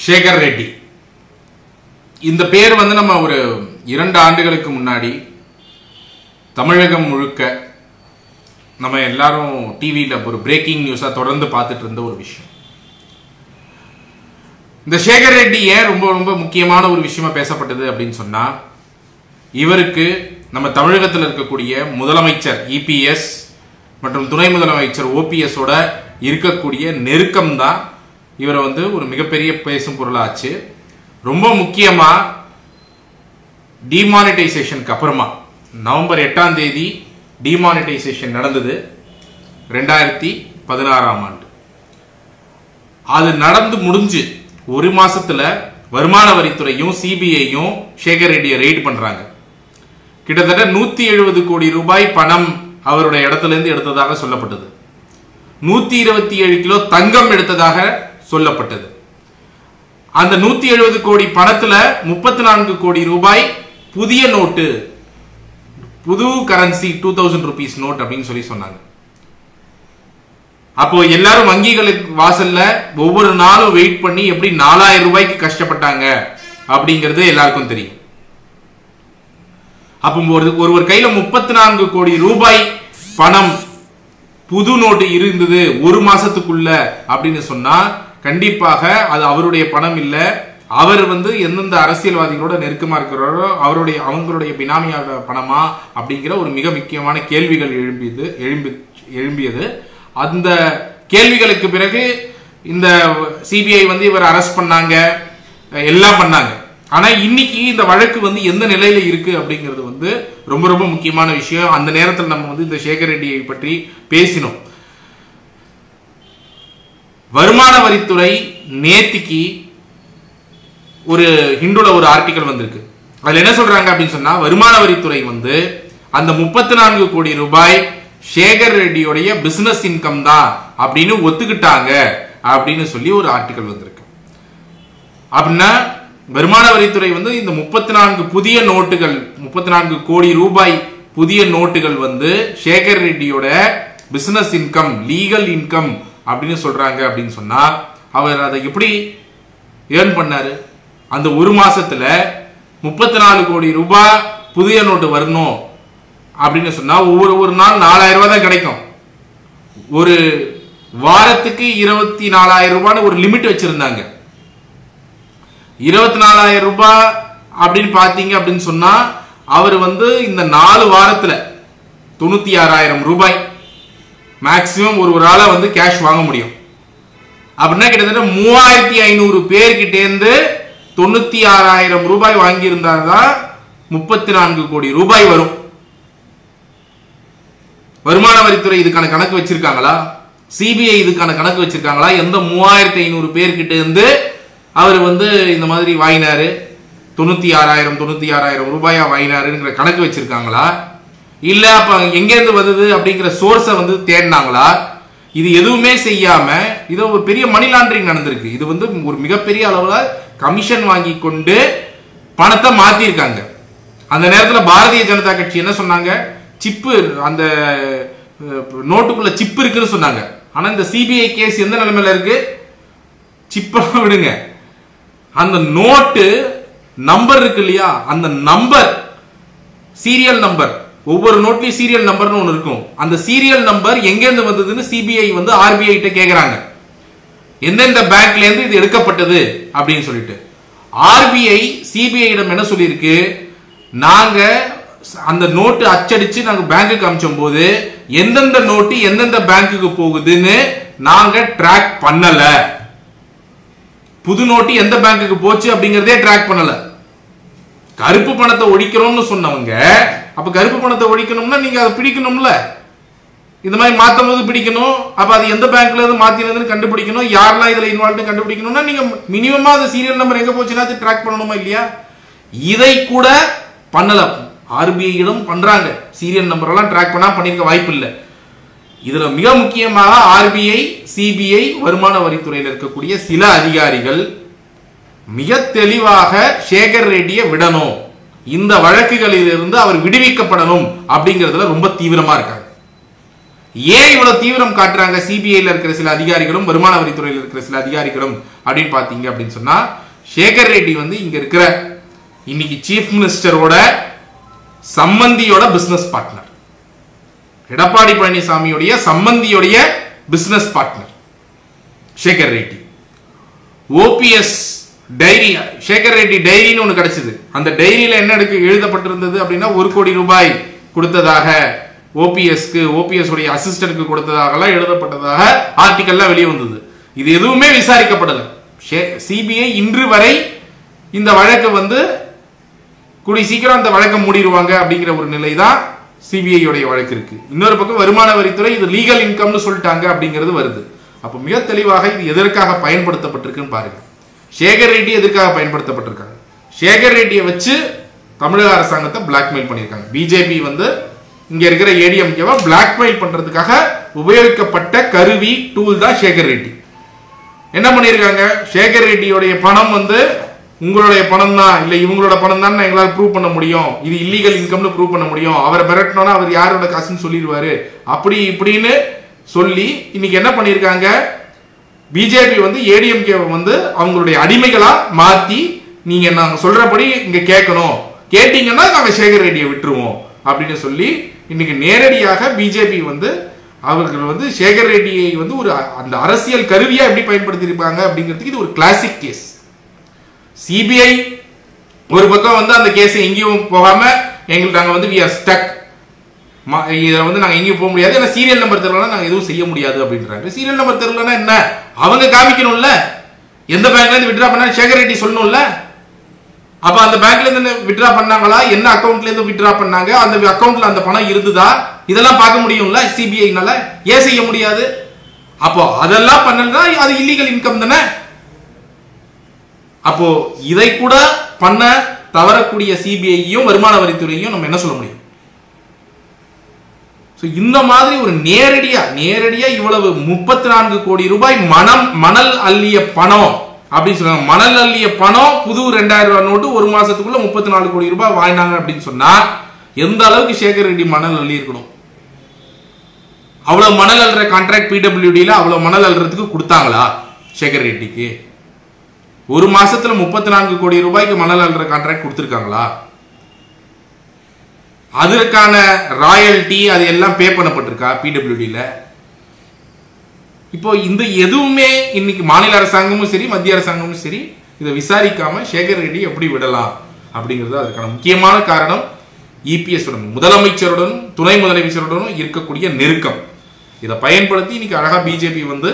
சேகர் ரெட்டி இந்த பேர் வந்து நம்ம ஒரு இரண்டு ஆண்டுகளுக்கு முன்னாடி தமிழகம் முழுக்க நம்ம எல்லாரும் டிவியில் ஒரு பிரேக்கிங் நியூஸாக தொடர்ந்து பார்த்துட்டு இருந்த ஒரு விஷயம் இந்த சேகர் ரெட்டி ஏன் ரொம்ப ரொம்ப முக்கியமான ஒரு விஷயமா பேசப்பட்டது அப்படின்னு சொன்னா இவருக்கு நம்ம தமிழகத்தில் இருக்கக்கூடிய முதலமைச்சர் இபிஎஸ் மற்றும் துணை முதலமைச்சர் ஓபிஎஸோட இருக்கக்கூடிய நெருக்கம் தான் இவரை வந்து ஒரு மிகப்பெரிய பேசும் பொருளாச்சு ரொம்ப முக்கியமா டிமானிட்டைசேஷனுக்கு அப்புறமா நவம்பர் எட்டாம் தேதி டிமானிட்டைசேஷன் நடந்தது ரெண்டாயிரத்தி பதினாறாம் ஆண்டு அது நடந்து முடிஞ்சு ஒரு மாசத்துல வருமான வரித்துறையும் சிபிஐயும் சேகர் ரெட்டியை ரெய்டு பண்றாங்க கிட்டத்தட்ட நூத்தி எழுபது கோடி ரூபாய் பணம் அவருடைய இடத்துல இருந்து எடுத்ததாக சொல்லப்பட்டது நூத்தி இருபத்தி ஏழு கிலோ தங்கம் எடுத்ததாக சொல்லப்பட்டது அந்த நூத்தி எழுபது கோடி பணத்துல முப்பத்தி நான்கு கோடி ரூபாய் புதிய நோட்டு புது currency two thousand rupees note அப்படின்னு சொல்லி சொன்னாங்க அப்போ எல்லாரும் வங்கிகளுக்கு வாசல்ல ஒவ்வொரு நாளும் வெயிட் பண்ணி எப்படி நாலாயிரம் ரூபாய்க்கு கஷ்டப்பட்டாங்க அப்படிங்கிறது எல்லாருக்கும் தெரியும் அப்போ ஒரு ஒருவர் கையில முப்பத்தி நான்கு கோடி ரூபாய் பணம் புது நோட்டு இருந்தது ஒரு மாசத்துக்குள்ள அப்படின்னு சொன்னா கண்டிப்பாக அது அவருடைய பணம் இல்ல அவர் வந்து எந்தெந்த அரசியல்வாதிகளோட நெருக்கமா இருக்கிறாரோ அவருடைய அவங்களுடைய பினாமியோட பணமா அப்படிங்கிற ஒரு மிக முக்கியமான கேள்விகள் எழும்பியது எழும்பி எழும்பியது அந்த கேள்விகளுக்கு பிறகு இந்த சிபிஐ வந்து இவர் அரெஸ்ட் பண்ணாங்க எல்லாம் பண்ணாங்க ஆனா இன்னைக்கு இந்த வழக்கு வந்து எந்த நிலையில இருக்கு அப்படிங்கிறது வந்து ரொம்ப ரொம்ப முக்கியமான விஷயம் அந்த நேரத்தில் நம்ம வந்து இந்த சேகர் ரெட்டியை பற்றி பேசினோம் வருமான வரித்துறை நேத்திக்கு ஒரு ஹிண்டுல ஒரு ஆர்டிக்கல் வந்திருக்கு அதுல என்ன சொல்றாங்க அப்படின்னு சொன்னா வருமான வரித்துறை வந்து அந்த முப்பத்தி நான்கு கோடி ரூபாய் சேகர் ரெட்டியோடைய பிசினஸ் இன்கம் தான் அப்படின்னு ஒத்துக்கிட்டாங்க அப்படின்னு சொல்லி ஒரு ஆர்டிக்கல் வந்திருக்கு அப்படின்னா வருமான வரித்துறை வந்து இந்த முப்பத்தி நான்கு புதிய நோட்டுகள் முப்பத்தி நான்கு கோடி ரூபாய் புதிய நோட்டுகள் வந்து சேகர் ரெட்டியோட பிசினஸ் இன்கம் லீகல் இன்கம் அப்படின்னு சொல்றாங்க அப்படின்னு சொன்னா அவர் அதை எப்படி ஏர்ன் பண்ணாரு அந்த ஒரு மாசத்துல முப்பத்தி நாலு கோடி ரூபாய் புதிய நோட்டு வரணும் அப்படின்னு சொன்னா ஒவ்வொரு ஒரு நாள் நாலாயிரம் ரூபாய் தான் கிடைக்கும் ஒரு வாரத்துக்கு இருபத்தி நாலாயிரம் ரூபான்னு ஒரு லிமிட் வச்சிருந்தாங்க இருபத்தி நாலாயிரம் ரூபாய் அப்படின்னு பார்த்தீங்க அப்படின்னு சொன்னா அவர் வந்து இந்த நாலு வாரத்துல தொண்ணூத்தி ஆறாயிரம் ரூபாய் மேக்சிமம் ஒரு ஒரு ஆளா வந்து கேஷ் வாங்க முடியும் அப்படின்னா கிட்டத்தட்ட மூவாயிரத்தி ஐநூறு பேர்கிட்டேருந்து தொண்ணூத்தி ஆறாயிரம் ரூபாய் வாங்கியிருந்தாதான் முப்பத்தி நான்கு கோடி ரூபாய் வரும் வருமான வரித்துறை இதுக்கான கணக்கு வச்சிருக்காங்களா சிபிஐ இதுக்கான கணக்கு வச்சிருக்காங்களா எந்த மூவாயிரத்தி ஐநூறு பேர்கிட்ட இருந்து அவர் வந்து இந்த மாதிரி வாங்கினாரு தொண்ணூத்தி ஆறாயிரம் தொண்ணூத்தி ஆறாயிரம் ரூபாயா வாங்கினாருங்கிற கணக்கு வச்சிருக்காங்களா இல்ல அப்ப எங்கேருந்து வந்தது அப்படிங்கிற சோர்ஸை வந்து தேடினாங்களா இது எதுவுமே செய்யாம இது ஒரு பெரிய மணி லாண்டரிங் நடந்திருக்கு இது வந்து ஒரு மிகப்பெரிய அளவுல கமிஷன் வாங்கி கொண்டு பணத்தை மாத்திருக்காங்க அந்த நேரத்தில் பாரதிய ஜனதா கட்சி என்ன சொன்னாங்க சிப்பு அந்த நோட்டுக்குள்ள சிப் இருக்குன்னு சொன்னாங்க ஆனா இந்த சிபிஐ கேஸ் எந்த நிலைமையில இருக்கு சிப்பெல்லாம் விடுங்க அந்த நோட்டு நம்பர் இருக்கு இல்லையா அந்த நம்பர் சீரியல் நம்பர் ஒவ்வொரு நோட்லயும் சீரியல் நம்பர்னு ஒன்று இருக்கும் அந்த சீரியல் நம்பர் எங்கேருந்து வந்ததுன்னு சிபிஐ வந்து ஆர்பிஐ கிட்ட கேக்குறாங்க எந்தெந்த பேங்க்ல இருந்து இது எடுக்கப்பட்டது அப்படின்னு சொல்லிட்டு ஆர்பிஐ சிபிஐயிடம் என்ன சொல்லியிருக்கு நாங்க அந்த நோட்டு அச்சடிச்சு நாங்க பேங்க்குக்கு அமிச்சோம் போது எந்தெந்த நோட்டு எந்தெந்த பேங்க்குக்கு போகுதுன்னு நாங்க ட்ராக் பண்ணல புது நோட்டு எந்த பேங்க்குக்கு போச்சு அப்படிங்கறதே ட்ராக் பண்ணல கருப்பு பணத்தை ஒழிக்கிறோம்னு சொன்னவங்க அப்ப கருப்பு பணத்தை ஒழிக்கணும்னா நீங்க அதை பிடிக்கணும்ல இந்த மாதிரி மாத்தும் போது பிடிக்கணும் அப்ப அது எந்த பேங்க்ல இருந்து மாத்தினதுன்னு கண்டுபிடிக்கணும் யாரெல்லாம் இதுல இன்வால்வ் கண்டுபிடிக்கணும்னா நீங்க மினிமமா அந்த சீரியல் நம்பர் எங்க போச்சுன்னா அது ட்ராக் பண்ணணுமா இல்லையா இதை கூட பண்ணல ஆர்பிஐயிடம் பண்றாங்க சீரியல் நம்பர் எல்லாம் ட்ராக் பண்ணா பண்ணிருக்க வாய்ப்பு இல்லை இதுல மிக முக்கியமாக ஆர்பிஐ சிபிஐ வருமான வரித்துறையில் இருக்கக்கூடிய சில அதிகாரிகள் மிக தெளிவாக சேகர் ரெட்டியை விடணும் இந்த வழக்குகளில் இருந்து அவர் விடுவிக்கப்படணும் அப்படிங்கிறதுல ரொம்ப தீவிரமா இருக்காங்க ஏன் இவ்வளவு தீவிரம் காட்டுறாங்க சிபிஐல இருக்கிற சில அதிகாரிகளும் வருமான வரித்துறையில் இருக்கிற சில அதிகாரிகளும் அப்படின்னு பாத்தீங்க அப்படின்னு சொன்னா சேகர் ரெட்டி வந்து இங்க இருக்கிற இன்னைக்கு சீஃப் மினிஸ்டரோட சம்மந்தியோட பிசினஸ் பார்ட்னர் எடப்பாடி பழனிசாமியுடைய சம்பந்தியுடைய business partner Shekar Reddy OPS diary Shekar Reddy டைரின்னு ஒன்று கிடைச்சது அந்த டைரியில என்ன எடுக்க எழுதப்பட்டிருந்தது அப்படின்னா ஒரு கோடி ரூபாய் கொடுத்ததாக ஓபிஎஸ்க்கு ஓபிஎஸ் உடைய அசிஸ்டன்ட்க்கு கொடுத்ததாகலாம் எழுதப்பட்டதாக ஆர்டிக்கல்லாம் வெளியே வந்தது இது எதுவுமே விசாரிக்கப்படல சிபிஐ இன்று வரை இந்த வழக்கு வந்து கூடி சீக்கிரம் அந்த வழக்கை மூடிடுவாங்க அப்படிங்கிற ஒரு நிலை தான் சிபிஐ உடைய வழக்கு இருக்கு இன்னொரு பக்கம் வருமான வரித்துறை இது லீகல் இன்கம்னு சொல்லிட்டாங்க அப்படிங்கிறது வருது அப்போ மிக தெளிவாக இது எதற்காக பயன்படுத்தப்பட்டிருக்குன்னு பாருங்க சேகர் ரெட்டி எதற்காக பயன்படுத்தப்பட்டிருக்காங்க சேகர் ரெட்டியை வச்சு தமிழக அரசாங்கத்தை பிளாக்மெயில் பண்ணியிருக்காங்க பிஜேபி வந்து இங்க இருக்கிற ஏடிஎம்கேவை பிளாக்மெயில் பண்றதுக்காக உபயோகிக்கப்பட்ட கருவி டூல் தான் சேகர் ரெட்டி என்ன பண்ணியிருக்காங்க சேகர் ரெட்டியோடைய பணம் வந்து உங்களுடைய பணம் தான் இல்ல இவங்களோட பணம் தான் எங்களால் ப்ரூவ் பண்ண முடியும் இது இல்லீகல் இன்கம்னு ப்ரூவ் பண்ண முடியும் அவரை மிரட்டினோன்னா அவர் யாரோட காசுன்னு சொல்லிடுவாரு அப்படி இப்படின்னு சொல்லி இன்னைக்கு என்ன பண்ணியிருக்காங்க பிஜேபி வந்து ஏடிஎம்கே வந்து அவங்களுடைய அடிமைகளா மாத்தி நீங்க நாங்க சொல்றபடி இங்க கேட்கணும் கேட்டீங்கன்னா நாங்க சேகர் ரெட்டியை விட்டுருவோம் அப்படின்னு சொல்லி இன்னைக்கு நேரடியாக பிஜேபி வந்து அவர்கள் வந்து சேகர் ரெட்டியை வந்து ஒரு அ- அந்த அரசியல் கருவியா எப்படி பயன்படுத்தியிருப்பாங்க அப்படிங்கிறதுக்கு இது ஒரு கிளாசிக் கேஸ் சிபிஐ ஒரு பக்கம் வந்து அந்த கேஸ் எங்கேயும் போகாம எங்களுக்கு நாங்க வந்து வி ஆர் ஸ்டக் இதை வந்து நாங்க எங்கேயும் போக முடியாது ஏன்னா சீரியல் நம்பர் தெரியலனா நாங்க எதுவும் செய்ய முடியாது அப்படின்றாங்க சீரியல் நம்பர் தெரியலனா என்ன அவங்க காமிக்கணும்ல எந்த பேங்க்ல இருந்து விட்ரா பண்ணா சேகர் ரெட்டி சொல்லணும்ல அப்ப அந்த பேங்க்ல இருந்து விட்ரா பண்ணாங்களா என்ன அக்கவுண்ட்ல இருந்து விட்ரா பண்ணாங்க அந்த அக்கவுண்ட்ல அந்த பணம் இருந்ததா இதெல்லாம் பார்க்க முடியும்ல சிபிஐனால ஏன் செய்ய முடியாது அப்போ அதெல்லாம் பண்ணலன்னா அது இல்லீகல் இன்கம் தானே அப்போ இதை கூட பண்ண தவறக்கூடிய சிபிஐயும் வருமான வரித்துறையும் நம்ம என்ன சொல்ல முடியும் So, இந்த மாதிரி ஒரு நேரடியா நேரடியா இவ்வளவு முப்பத்தி நான்கு கோடி ரூபாய் மனம் மணல் அள்ளிய பணம் அப்படின்னு சொல்றாங்க மணல் அள்ளிய பணம் புது ரெண்டாயிரம் ரூபாய் நோட்டு ஒரு மாசத்துக்குள்ள முப்பத்தி நாலு கோடி ரூபாய் வாங்கினாங்க அப்படின்னு சொன்னா எந்த அளவுக்கு சேகர் ரெட்டி மணல் அள்ளி இருக்கணும் அவ்வளவு மணல் அள்ளுற கான்ட்ராக்ட் பிடபிள்யூடியில அவ்வளவு மணல் அள்ளுறதுக்கு கொடுத்தாங்களா சேகர் ரெட்டிக்கு ஒரு மாசத்துல முப்பத்தி நான்கு கோடி ரூபாய்க்கு மணல் அள்ளுற கான்ட்ராக்ட் கொடுத்துருக்காங்களா அதற்கான ராயல்டி அது எல்லாம் பே பண்ணப்பட்டிருக்கா பிடபிள்யூடியில் இப்போ இந்த எதுவுமே இன்னைக்கு மாநில அரசாங்கமும் சரி மத்திய அரசாங்கமும் சரி இதை விசாரிக்காம சேகர் ரெட்டி எப்படி விடலாம் அப்படிங்கிறது அதுக்கான முக்கியமான காரணம் இபிஎஸ் உடன் முதலமைச்சருடன் துணை முதலமைச்சருடனும் இருக்கக்கூடிய நெருக்கம் இதை பயன்படுத்தி இன்னைக்கு அழகா பிஜேபி வந்து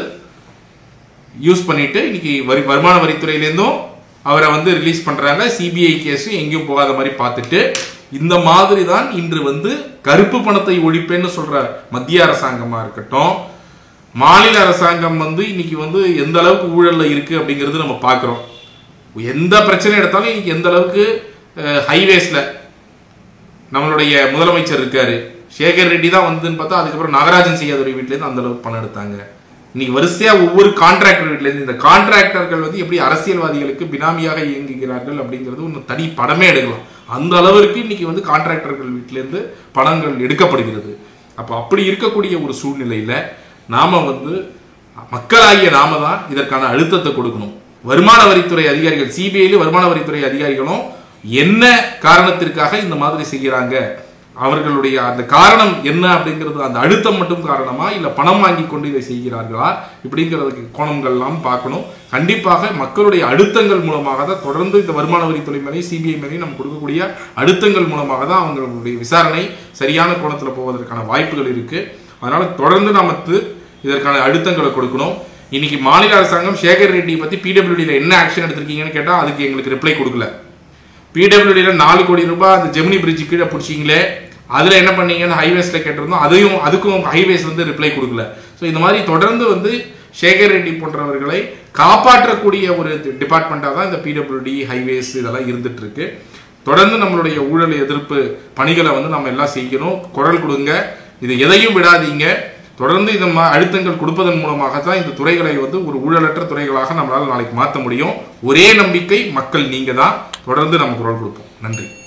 யூஸ் பண்ணிட்டு இன்னைக்கு வரி வருமான வரித்துறையிலேருந்தும் அவரை வந்து ரிலீஸ் பண்றாங்க சிபிஐ கேஸும் எங்கேயும் போகாத மாதிரி பார்த்துட்டு இந்த மாதிரி தான் இன்று வந்து கருப்பு பணத்தை ஒழிப்பேன்னு சொல்ற மத்திய அரசாங்கமா இருக்கட்டும் மாநில அரசாங்கம் வந்து இன்னைக்கு வந்து எந்த அளவுக்கு ஊழல்ல இருக்கு அப்படிங்கிறது நம்ம பார்க்கிறோம் எந்த பிரச்சனை எடுத்தாலும் இன்னைக்கு எந்த அளவுக்கு ஹைவேஸ்ல நம்மளுடைய முதலமைச்சர் இருக்காரு சேகர் ரெட்டி தான் வந்துன்னு பார்த்தா அதுக்கப்புறம் நாகராஜன் செய்யாதுரை வீட்டிலேருந்து அந்த அளவுக்கு பணம் எடுத்தாங்க இன்னைக்கு வரிசையா ஒவ்வொரு கான்ட்ராக்டர் வீட்டிலேருந்து இந்த கான்ட்ராக்டர்கள் வந்து எப்படி அரசியல்வாதிகளுக்கு பினாமியாக இயங்குகிறார்கள் அப்படிங்கிறது ஒன்று தனி படமே எடுக்கலாம் அந்த அளவிற்கு இன்னைக்கு வந்து கான்ட்ராக்டர்கள் வீட்டிலேருந்து பணங்கள் எடுக்கப்படுகிறது அப்போ அப்படி இருக்கக்கூடிய ஒரு சூழ்நிலையில நாம வந்து மக்களாகிய நாம தான் இதற்கான அழுத்தத்தை கொடுக்கணும் வருமான வரித்துறை அதிகாரிகள் சிபிஐல வருமான வரித்துறை அதிகாரிகளும் என்ன காரணத்திற்காக இந்த மாதிரி செய்கிறாங்க அவர்களுடைய அந்த காரணம் என்ன அப்படிங்கிறது அந்த அழுத்தம் மட்டும் காரணமா இல்ல பணம் வாங்கி கொண்டு இதை செய்கிறார்களா இப்படிங்கிறதுக்கு கோணங்கள்லாம் பார்க்கணும் கண்டிப்பாக மக்களுடைய அழுத்தங்கள் மூலமாக தான் தொடர்ந்து இந்த வருமான வரித்துறை மேலேயும் சிபிஐ மேலேயும் நம்ம கொடுக்கக்கூடிய அழுத்தங்கள் மூலமாக தான் அவங்களுடைய விசாரணை சரியான கோணத்துல போவதற்கான வாய்ப்புகள் இருக்கு அதனால தொடர்ந்து நமக்கு இதற்கான அழுத்தங்களை கொடுக்கணும் இன்னைக்கு மாநில அரசாங்கம் சேகர் ரெட்டி பத்தி பிடபிள்யூடியில் என்ன ஆக்ஷன் எடுத்திருக்கீங்கன்னு கேட்டா அதுக்கு எங்களுக்கு ரிப்ளை கொடுக்கல பிடபிள்யூடியில் நாலு கோடி ரூபாய் அந்த ஜெமினி பிரிட்ஜ் கீழே பிடிச்சிங்களே அதுல என்ன பண்ணீங்கன்னு ஹைவேஸ்ல கேட்டிருந்தோம் அதையும் அதுக்கும் ஹைவேஸ் வந்து ரிப்ளை கொடுக்கல ஸோ இந்த மாதிரி தொடர்ந்து வந்து சேகர் ரெட்டி போன்றவர்களை காப்பாற்றக்கூடிய ஒரு டிபார்ட்மெண்ட்டாக தான் இந்த பிடபிள்யூடி ஹைவேஸ் இதெல்லாம் இருந்துட்டு இருக்கு தொடர்ந்து நம்மளுடைய ஊழல் எதிர்ப்பு பணிகளை வந்து நம்ம எல்லாம் செய்யணும் குரல் கொடுங்க இது எதையும் விடாதீங்க தொடர்ந்து இந்த மா- அழுத்தங்கள் கொடுப்பதன் மூலமாக தான் இந்த துறைகளை வந்து ஒரு ஊழலற்ற துறைகளாக நம்மளால நாளைக்கு மாற்ற முடியும் ஒரே நம்பிக்கை மக்கள் நீங்க தான் தொடர்ந்து நம்ம குரல் கொடுப்போம் நன்றி